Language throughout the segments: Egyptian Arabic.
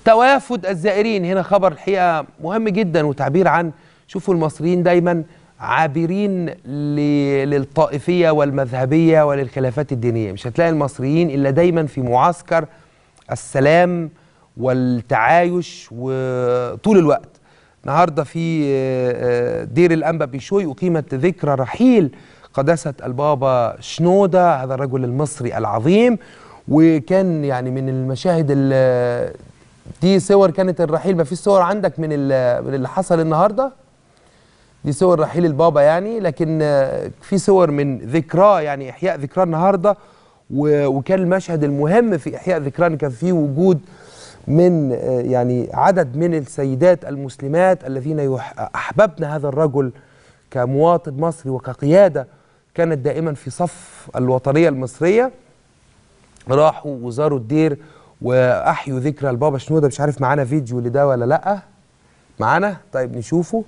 توافد الزائرين هنا خبر الحقيقه مهم جدا وتعبير عن شوفوا المصريين دايما عابرين ل- للطائفيه والمذهبيه وللخلافات الدينيه مش هتلاقي المصريين الا دايما في معسكر السلام والتعايش وطول الوقت النهارده في آه، آه، دير الانبا بيشوي اقيمت ذكرى رحيل قداسه البابا شنوده هذا الرجل المصري العظيم وكان يعني من المشاهد ال- دي صور كانت الرحيل ما فيش صور عندك من ال- من اللي حصل النهارده دي صور رحيل البابا يعني لكن آه، في صور من ذكراه يعني احياء ذكراه النهارده و- وكان المشهد المهم في احياء ذكراه إن كان فيه وجود من آه، يعني عدد من السيدات المسلمات الذين يح- احببن هذا الرجل كمواطن مصري وكقياده كانت دائما في صف الوطنيه المصريه راحوا وزاروا الدير واحيوا ذكرى البابا شنوده مش عارف معانا فيديو لده ولا لا معانا طيب نشوفه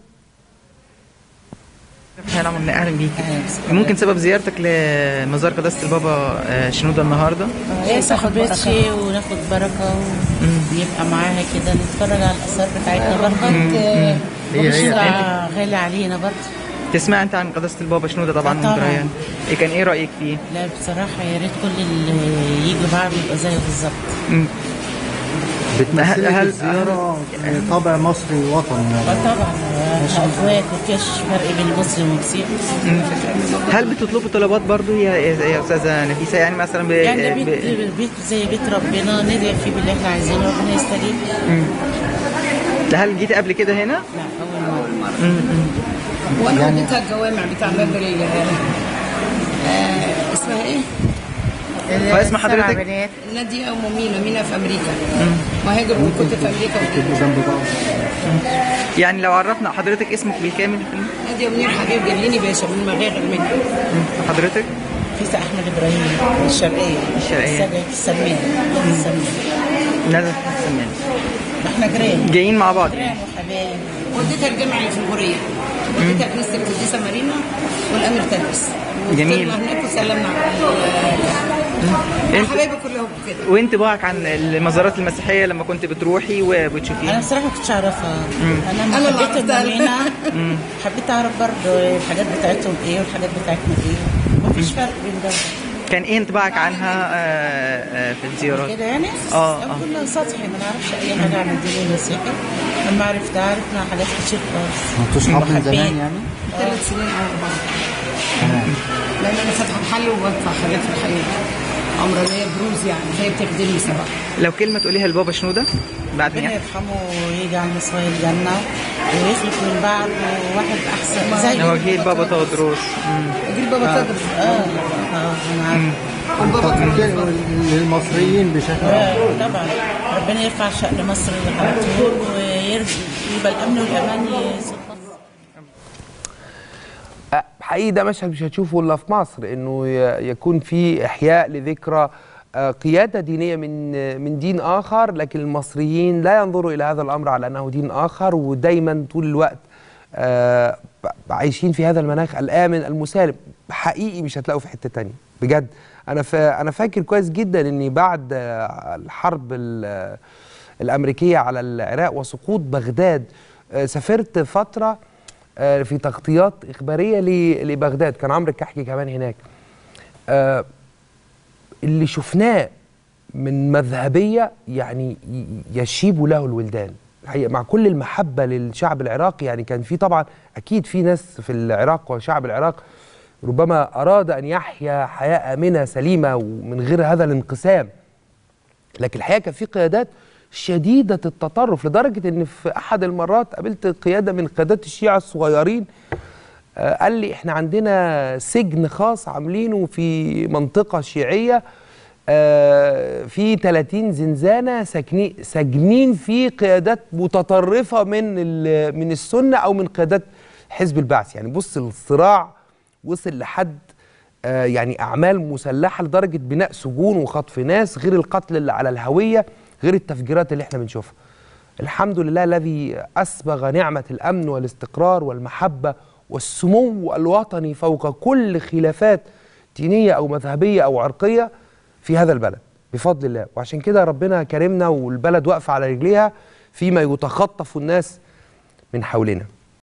اهلا عم- اهلا بيك ممكن سبب زيارتك لمزار قداسه البابا آه، شنوده النهارده هي صاحبتي وناخد بركة ويبقى معاها كده نتفرج على الآثار بتاعتنا برضه هي- ومش هي- ده غالي علينا برضه تسمع انت عن قداسه البابا شنوده طبعا آه، من طبعاً. بريان إيه كان ايه رايك فيه لا بصراحة يا ريت كل اللي يجوا بعض يبقى زيه بالظبط مم. بتمثلك هل- الزيارة طابع مصري وطني اه يعني طبعا آه، اخوات مفيش فرق بين المسلم والمسيحي هل بتطلبوا طلبات برضو يا يا يا استاذه نفيسه يعني مثلا ب... يعني ب... بيت, بيت زي بيت ربنا ندعي فيه باللي احنا عايزينه ربنا يستجيب هل جيت قبل كده هنا لا أول مرة وانا وديتها الجوامع بتاع باب ال- آه، اسمها ايه؟ فاسم حضرتك؟ بنات نادية ام مينا مينا في امريكا وهاجر كنت في امريكا وكده. جنب بعض يعني لو عرفنا حضرتك اسمك بالكامل نادية منير حبيب جليني باشا من مغاغر منها حضرتك في احمد ابراهيم من الشرقيه الشرقية. السبع في السمان السمان نزل السمان احنا جيران جايين مع بعض جيران وحبايب وديتها الجامع اللي في الغورية وديتها كنيسة القديسة مارينا والامير تدرس جميل. وفطرنا هناك وسلمنا على انت حبايبي كلهم كده وانطباعك عن المزارات المسيحيه لما كنت بتروحي انا وبتشوفيها بصراحه ما كنتش اعرفها انا لما أنا اللي حبيت عرفتها. المارينا حبيت اعرف برضه الحاجات بتاعتهم ايه والحاجات بتاعتنا ايه مفيش فرق بين ده كان ايه انطباعك عنها آه، آه، في الزيارات كده يعني آه، أو آه. كله سطحي ما نعرفش اي حاجه عن الدين المسيحي لما عرفت عرفنا حاجات كتير خالص انتوا صحاب من وحبيت. زمان يعني؟ ثلاث سنين او اربعة لان انا فاتحه محل وبدفع حاجات في الحقيقه عمرانيه بروز يعني هي بتخدمني صراحه لو كلمه تقوليها لبابا شنوده بعد ربنا ما يرحمه ويجعل مصير الجنة ويخلق من بعد واحد أحسن زي نواجه البابا تودروس اجيب بابا تدرس اه اه أنا عارفة. والبابا طب تدرس للمصريين بشكل عام آه، طبعا ربنا يرفع شأن مصر على طول ويبقى الأمن والأمان يسود مصر أه، حقيقي ده مشهد مش هتشوفه الا في مصر انه ي- يكون في احياء لذكرى آه، قياده دينيه من آه، من دين اخر لكن المصريين لا ينظروا الى هذا الامر على انه دين اخر ودايما طول الوقت آه، ب- عايشين في هذا المناخ الامن المسالم حقيقي مش هتلاقوا في حته تانية بجد انا فا انا فاكر كويس جدا اني بعد آه، الحرب ال- الامريكيه على العراق وسقوط بغداد آه، سافرت فتره آه، في تغطيات اخباريه ل- لبغداد كان عمرو الكحكي كمان هناك آه، اللي شفناه من مذهبيه يعني ي- يشيب له الولدان الحقيقه مع كل المحبه للشعب العراقي يعني كان في طبعا اكيد في ناس في العراق وشعب العراق ربما اراد ان يحيا حياه امنه سليمه ومن غير هذا الانقسام لكن الحقيقه كان في قيادات شديده التطرف لدرجه ان في احد المرات قابلت قياده من قيادات الشيعه الصغيرين آه، قال لي احنا عندنا سجن خاص عاملينه في منطقه شيعيه آه، في 30 زنزانه ساكنين ساجنين فيه قيادات متطرفه من ال- من السنه او من قيادات حزب البعث يعني بص الصراع وصل لحد آه، يعني اعمال مسلحه لدرجه بناء سجون وخطف ناس غير القتل اللي على الهويه غير التفجيرات اللي احنا بنشوفها الحمد لله الذي اسبغ نعمه الامن والاستقرار والمحبه والسمو الوطني فوق كل خلافات دينيه او مذهبيه او عرقيه في هذا البلد بفضل الله وعشان كده ربنا كرمنا والبلد واقفه على رجليها فيما يتخطف الناس من حولنا